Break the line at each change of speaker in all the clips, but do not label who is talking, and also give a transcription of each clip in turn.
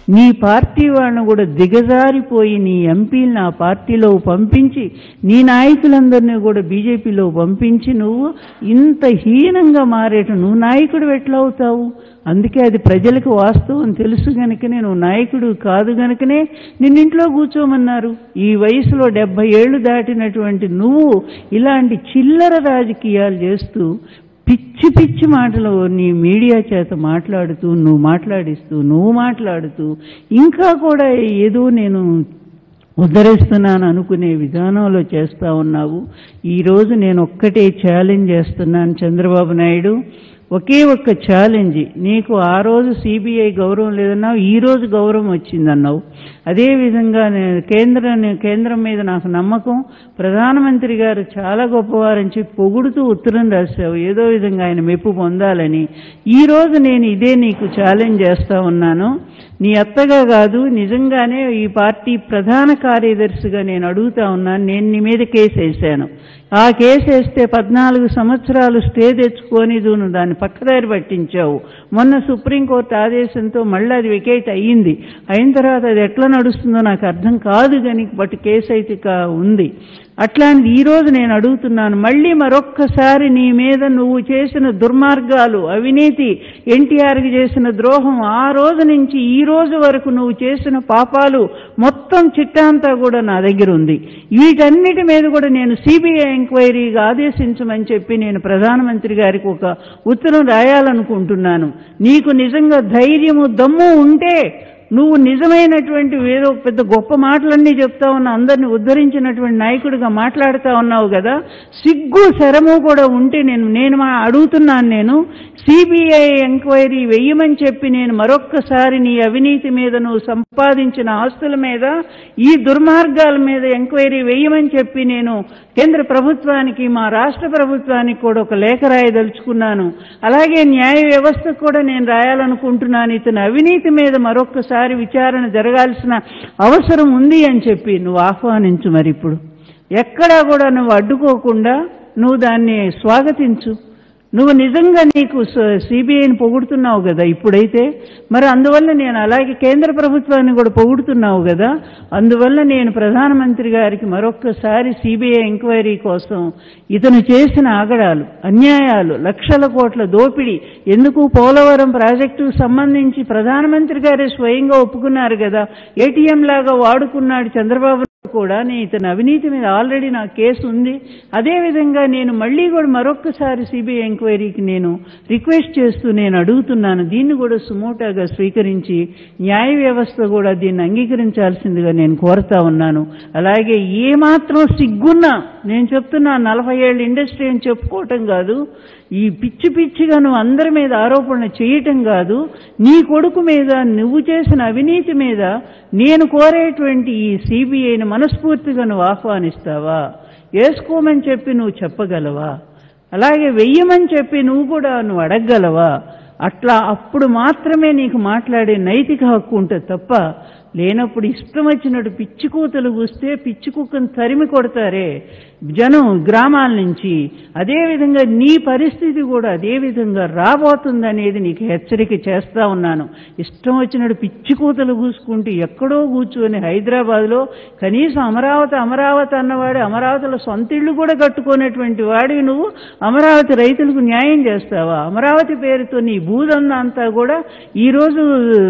నీ పార్టీ వాళ్ళను కూడా దిగజారిపోయి నీ ఎంపీలను ఆ పార్టీలో పంపించి నీ నాయకులందరినీ కూడా బీజేపీలో పంపించి నువ్వు ఇంత హీనంగా మారేట నువ్వు నాయకుడు ఎట్లా అవుతావు అందుకే అది ప్రజలకు వాస్తవం తెలుసు గనుకనే నువ్వు నాయకుడు కాదు గనుకనే నిన్నింట్లో కూర్చోమన్నారు ఈ వయసులో డెబ్బై ఏళ్ళు దాటినటువంటి నువ్వు ఇలాంటి చిల్లర రాజకీయాలు చేస్తూ పిచ్చి పిచ్చి మాటలు నీ మీడియా చేత మాట్లాడుతూ నువ్వు మాట్లాడిస్తూ నువ్వు మాట్లాడుతూ ఇంకా కూడా ఏదో నేను ఉద్ధరిస్తున్నాను అనుకునే విధానంలో చేస్తా ఉన్నావు ఈరోజు నేను ఒక్కటే ఛాలెంజ్ చేస్తున్నాను చంద్రబాబు నాయుడు ఒకే ఒక్క ఛాలెంజ్ నీకు ఆ రోజు సిబిఐ గౌరవం లేదన్నావు ఈ రోజు గౌరవం వచ్చిందన్నావు అదేవిధంగా నేను కేంద్ర కేంద్రం మీద నాకు నమ్మకం ప్రధానమంత్రి గారు చాలా గొప్పవారని చెప్పి పొగుడుతూ ఉత్తరం రాశావు ఏదో విధంగా ఆయన మెప్పు పొందాలని ఈ రోజు నేను ఇదే నీకు ఛాలెంజ్ చేస్తా ఉన్నాను నీ అత్తగా కాదు నిజంగానే ఈ పార్టీ ప్రధాన కార్యదర్శిగా నేను అడుగుతా ఉన్నాను నేను నీ మీద కేసు వేశాను ఆ కేసు వేస్తే పద్నాలుగు సంవత్సరాలు స్టే తెచ్చుకొని నువ్వు దాన్ని పక్కదారి పట్టించావు మొన్న సుప్రీంకోర్టు ఆదేశంతో మళ్ళీ అది వికేట్ అయ్యింది అయిన తర్వాత అది ఎట్లా నడుస్తుందో నాకు అర్థం కాదు కానీ బట్ కేసు అయితే కా- ఉంది అట్లాంటి ఈ రోజు నేను అడుగుతున్నాను మళ్ళీ మరొక్కసారి నీ మీద నువ్వు చేసిన దుర్మార్గాలు అవినీతి ఎన్టీఆర్కి చేసిన ద్రోహం ఆ రోజు నుంచి ఈ రోజు వరకు నువ్వు చేసిన పాపాలు మొత్తం చిట్టా అంతా కూడా నా దగ్గర ఉంది వీటన్నిటి మీద కూడా నేను సిబిఐ ఎంక్వైరీగా ఆదేశించమని చెప్పి నేను ప్రధానమంత్రి గారికి ఒక ఉత్తరం రాయాలనుకుంటున్నాను నీకు నిజంగా ధైర్యము దమ్ము ఉంటే నువ్వు నిజమైనటువంటి ఏదో పెద్ద గొప్ప మాటలన్నీ చెప్తా ఉన్నా అందరిని ఉద్ధరించినటువంటి నాయకుడిగా మాట్లాడుతా ఉన్నావు కదా సిగ్గు శరము కూడా ఉంటే నేను నేను మా అడుగుతున్నాను నేను సిబిఐ ఎంక్వైరీ వెయ్యమని చెప్పి నేను మరొక్కసారి నీ అవినీతి మీద నువ్వు సంపాదించిన ఆస్తుల మీద ఈ దుర్మార్గాల మీద ఎంక్వైరీ వెయ్యమని చెప్పి నేను కేంద్ర ప్రభుత్వానికి మా రాష్ట్ర ప్రభుత్వానికి కూడా ఒక లేఖ రాయదలుచుకున్నాను అలాగే న్యాయ వ్యవస్థకు కూడా నేను రాయాలనుకుంటున్నాను ఇతని అవినీతి మీద మరొక్కసారి విచారణ జరగాల్సిన అవసరం ఉంది అని చెప్పి నువ్వు ఆహ్వానించు మరి ఇప్పుడు ఎక్కడా కూడా నువ్వు అడ్డుకోకుండా నువ్వు దాన్ని స్వాగతించు నువ్వు నిజంగా నీకు సిబిఐని పొగుడుతున్నావు కదా ఇప్పుడైతే మరి అందువల్ల నేను అలాగే కేంద్ర ప్రభుత్వాన్ని కూడా పొగుడుతున్నావు కదా అందువల్ల నేను ప్రధానమంత్రి గారికి మరొక్కసారి సిబిఐ ఎంక్వైరీ కోసం ఇతను చేసిన ఆగడాలు అన్యాయాలు లక్షల కోట్ల దోపిడీ ఎందుకు పోలవరం ప్రాజెక్టుకు సంబంధించి ప్రధానమంత్రి గారే స్వయంగా ఒప్పుకున్నారు కదా ఏటీఎం లాగా వాడుకున్నాడు చంద్రబాబు కూడా నేను ఇతని అవినీతి మీద ఆల్రెడీ నా కేసు ఉంది అదేవిధంగా నేను మళ్ళీ కూడా మరొక్కసారి సిబిఐ ఎంక్వైరీకి నేను రిక్వెస్ట్ చేస్తూ నేను అడుగుతున్నాను దీన్ని కూడా సుమోటాగా స్వీకరించి న్యాయ వ్యవస్థ కూడా దీన్ని అంగీకరించాల్సిందిగా నేను కోరుతా ఉన్నాను అలాగే ఏమాత్రం సిగ్గున్నా నేను చెప్తున్నా నలభై ఏళ్ళ ఇండస్ట్రీ అని చెప్పుకోవటం కాదు ఈ పిచ్చి పిచ్చిగా నువ్వు అందరి మీద ఆరోపణ చేయటం కాదు నీ కొడుకు మీద నువ్వు చేసిన అవినీతి మీద నేను కోరేటువంటి ఈ సిబిఐని మనస్ఫూర్తిగా నువ్వు ఆహ్వానిస్తావా వేసుకోమని చెప్పి నువ్వు చెప్పగలవా అలాగే వెయ్యమని చెప్పి నువ్వు కూడా నువ్వు అడగగలవా అట్లా అప్పుడు మాత్రమే నీకు మాట్లాడే నైతిక హక్కు ఉంటుంది తప్ప లేనప్పుడు ఇష్టం వచ్చినట్టు పిచ్చి కూతలు కూస్తే పిచ్చి కుక్కను తరిమి కొడతారే జనం గ్రామాల నుంచి అదేవిధంగా నీ పరిస్థితి కూడా అదే విధంగా రాబోతుందనేది నీకు హెచ్చరిక చేస్తా ఉన్నాను ఇష్టం వచ్చినట్టు పిచ్చి కూతలు కూసుకుంటూ ఎక్కడో కూర్చొని హైదరాబాద్లో కనీసం అమరావతి అమరావతి అన్నవాడు అమరావతిలో సొంత ఇళ్ళు కూడా కట్టుకునేటువంటి వాడివి నువ్వు అమరావతి రైతులకు న్యాయం చేస్తావా అమరావతి పేరుతో నీ భూదందా అంతా కూడా ఈరోజు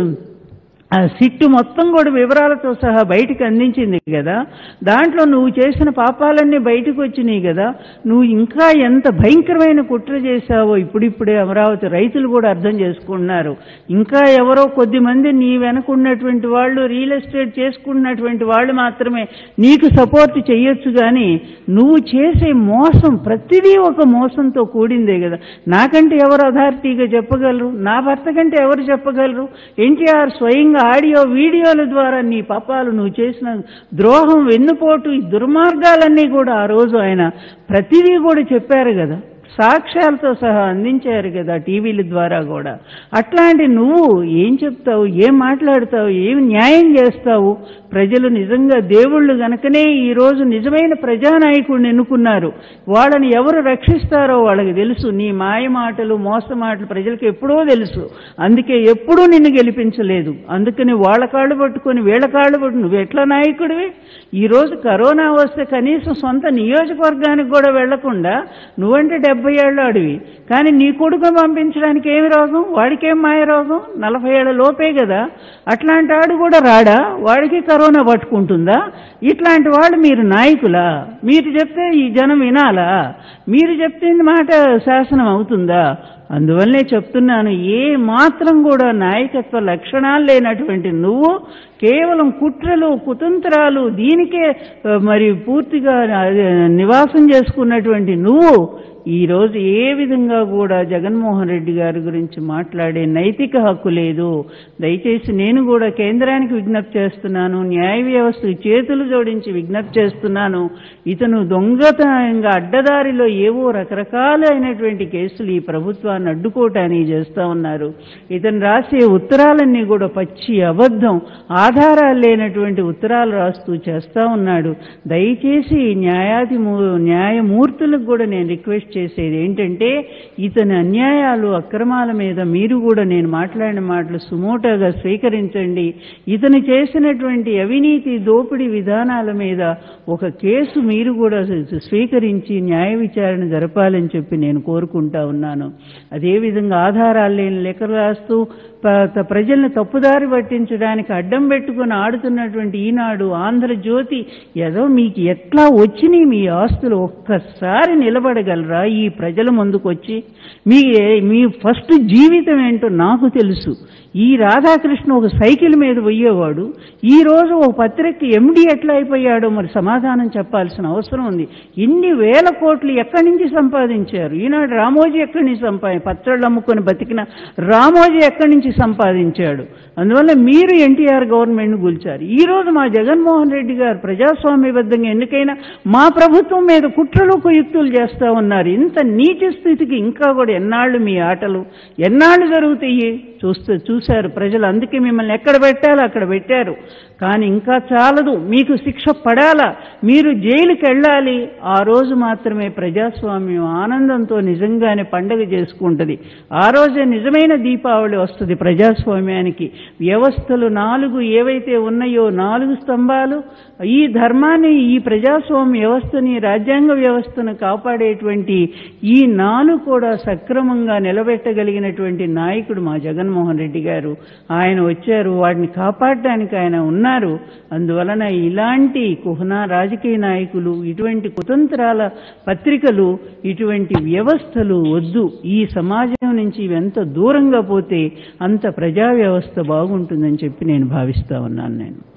ఆ సిట్టు మొత్తం కూడా వివరాలతో సహా బయటికి అందించింది కదా దాంట్లో నువ్వు చేసిన పాపాలన్నీ బయటకు వచ్చినాయి కదా నువ్వు ఇంకా ఎంత భయంకరమైన కుట్ర చేశావో ఇప్పుడిప్పుడే అమరావతి రైతులు కూడా అర్థం చేసుకుంటున్నారు ఇంకా ఎవరో కొద్ది మంది నీ వెనకున్నటువంటి వాళ్ళు రియల్ ఎస్టేట్ చేసుకున్నటువంటి వాళ్ళు మాత్రమే నీకు సపోర్ట్ చేయొచ్చు కానీ నువ్వు చేసే మోసం ప్రతిదీ ఒక మోసంతో కూడిందే కదా నాకంటే ఎవరు అథారిటీగా చెప్పగలరు నా భర్త కంటే ఎవరు చెప్పగలరు ఎన్టీఆర్ స్వయంగా ఆడియో వీడియోల ద్వారా నీ పాపాలు నువ్వు చేసిన ద్రోహం వెన్నుపోటు ఈ దుర్మార్గాలన్నీ కూడా ఆ రోజు ఆయన ప్రతిదీ కూడా చెప్పారు కదా సాక్ష్యాలతో సహా అందించారు కదా టీవీల ద్వారా కూడా అట్లాంటి నువ్వు ఏం చెప్తావు ఏం మాట్లాడతావు ఏం న్యాయం చేస్తావు ప్రజలు నిజంగా దేవుళ్ళు గనకనే ఈరోజు నిజమైన ప్రజానాయకుడిని ఎన్నుకున్నారు వాళ్ళని ఎవరు రక్షిస్తారో వాళ్ళకి తెలుసు నీ మాయ మాటలు మోస మాటలు ప్రజలకు ఎప్పుడో తెలుసు అందుకే ఎప్పుడూ నిన్ను గెలిపించలేదు అందుకని వాళ్ళ కాళ్ళు పట్టుకొని వీళ్ళ కాళ్ళు పట్టు నువ్వు ఎట్లా నాయకుడివి ఈరోజు కరోనా వస్తే కనీసం సొంత నియోజకవర్గానికి కూడా వెళ్లకుండా నువ్వంటే డెబ్బై ఏళ్ళ అడివి కానీ నీ కొడుకును పంపించడానికి ఏమి రోగం వాడికేం మాయ రోగం నలభై ఏళ్ళ లోపే కదా అట్లాంటి వాడు కూడా రాడా వాడికి కరోనా పట్టుకుంటుందా ఇట్లాంటి వాళ్ళు మీరు నాయకులా మీరు చెప్తే ఈ జనం వినాలా మీరు చెప్తుంది మాట శాసనం అవుతుందా అందువల్లనే చెప్తున్నాను ఏ మాత్రం కూడా నాయకత్వ లక్షణాలు లేనటువంటి నువ్వు కేవలం కుట్రలు కుతంత్రాలు దీనికే ఆ, మరి పూర్తిగా ఆ, నివాసం చేసుకున్నటువంటి నువ్వు ఈరోజు ఏ విధంగా కూడా జగన్మోహన్ రెడ్డి గారి గురించి మాట్లాడే నైతిక హక్కు లేదు దయచేసి నేను కూడా కేంద్రానికి విజ్ఞప్తి చేస్తున్నాను న్యాయ వ్యవస్థకు చేతులు జోడించి విజ్ఞప్తి చేస్తున్నాను ఇతను దొంగతనంగా అడ్డదారిలో ఏవో రకరకాలైనటువంటి కేసులు ఈ ప్రభుత్వాన్ని అడ్డుకోవటానికి చేస్తా ఉన్నారు ఇతను రాసే ఉత్తరాలన్నీ కూడా పచ్చి అబద్ధం ఆధారాలు లేనటువంటి ఉత్తరాలు రాస్తూ చేస్తా ఉన్నాడు దయచేసి న్యాయాధి న్యాయమూర్తులకు కూడా నేను రిక్వెస్ట్ చేసేది ఏంటంటే ఇతని అన్యాయాలు అక్రమాల మీద మీరు కూడా నేను మాట్లాడిన మాటలు సుమోటోగా స్వీకరించండి ఇతను చేసినటువంటి అవినీతి దోపిడీ విధానాల మీద ఒక కేసు మీరు కూడా స్వీకరించి న్యాయ విచారణ జరపాలని చెప్పి నేను కోరుకుంటా ఉన్నాను అదేవిధంగా ఆధారాలు లేని లెక్కలు రాస్తూ ప- త- ప్రజల్ని తప్పుదారి పట్టించడానికి అడ్డం పెట్టుకుని ఆడుతున్నటువంటి ఈనాడు ఆంధ్రజ్యోతి ఏదో మీకు ఎట్లా వచ్చినాయి మీ ఆస్తులు ఒక్కసారి నిలబడగలరా ఈ ప్రజల ముందుకొచ్చి మీ మీ ఫస్ట్ జీవితం ఏంటో నాకు తెలుసు ఈ రాధాకృష్ణ ఒక సైకిల్ మీద పోయేవాడు ఈ రోజు ఒక పత్రిక ఎండి ఎట్లా అయిపోయాడో మరి సమాధానం చెప్పాల్సిన అవసరం ఉంది ఇన్ని వేల కోట్లు ఎక్కడి నుంచి సంపాదించారు ఈనాడు రామోజీ ఎక్కడి నుంచి సంపాది పచ్చళ్ళు అమ్ముకొని బతికిన రామోజీ ఎక్కడి నుంచి సంపాదించాడు అందువల్ల మీరు ఎన్టీఆర్ గవర్నమెంట్ను కూల్చారు ఈ రోజు మా జగన్మోహన్ రెడ్డి గారు ప్రజాస్వామ్యబద్ధంగా ఎన్నికైనా మా ప్రభుత్వం మీద కుట్రలు కుయుక్తులు చేస్తా ఉన్నారు ఇంత నీచ స్థితికి ఇంకా కూడా ఎన్నాళ్ళు మీ ఆటలు ఎన్నాళ్ళు జరుగుతాయి చూస్తూ చూశారు ప్రజలు అందుకే మిమ్మల్ని ఎక్కడ పెట్టాలో అక్కడ పెట్టారు కానీ ఇంకా చాలదు మీకు శిక్ష పడాలా మీరు జైలుకి వెళ్ళాలి ఆ రోజు మాత్రమే ప్రజాస్వామ్యం ఆనందంతో నిజంగానే పండగ చేసుకుంటుంది ఆ రోజే నిజమైన దీపావళి వస్తుంది ప్రజాస్వామ్యానికి వ్యవస్థలు నాలుగు ఏవైతే ఉన్నాయో నాలుగు స్తంభాలు ఈ ధర్మాన్ని ఈ ప్రజాస్వామ్య వ్యవస్థని రాజ్యాంగ వ్యవస్థను కాపాడేటువంటి ఈ నాలుగు కూడా సక్రమంగా నిలబెట్టగలిగినటువంటి నాయకుడు మా జగన్మోహన్ రెడ్డి గారు ఆయన వచ్చారు వాటిని కాపాడడానికి ఆయన ఉన్నారు అందువలన ఇలాంటి కుహనా రాజకీయ నాయకులు ఇటువంటి కుతంత్రాల పత్రికలు ఇటువంటి వ్యవస్థలు వద్దు ఈ సమాజం నుంచి ఇవి ఎంత దూరంగా పోతే అంత ప్రజా వ్యవస్థ బాగుంటుందని చెప్పి నేను భావిస్తా ఉన్నాను నేను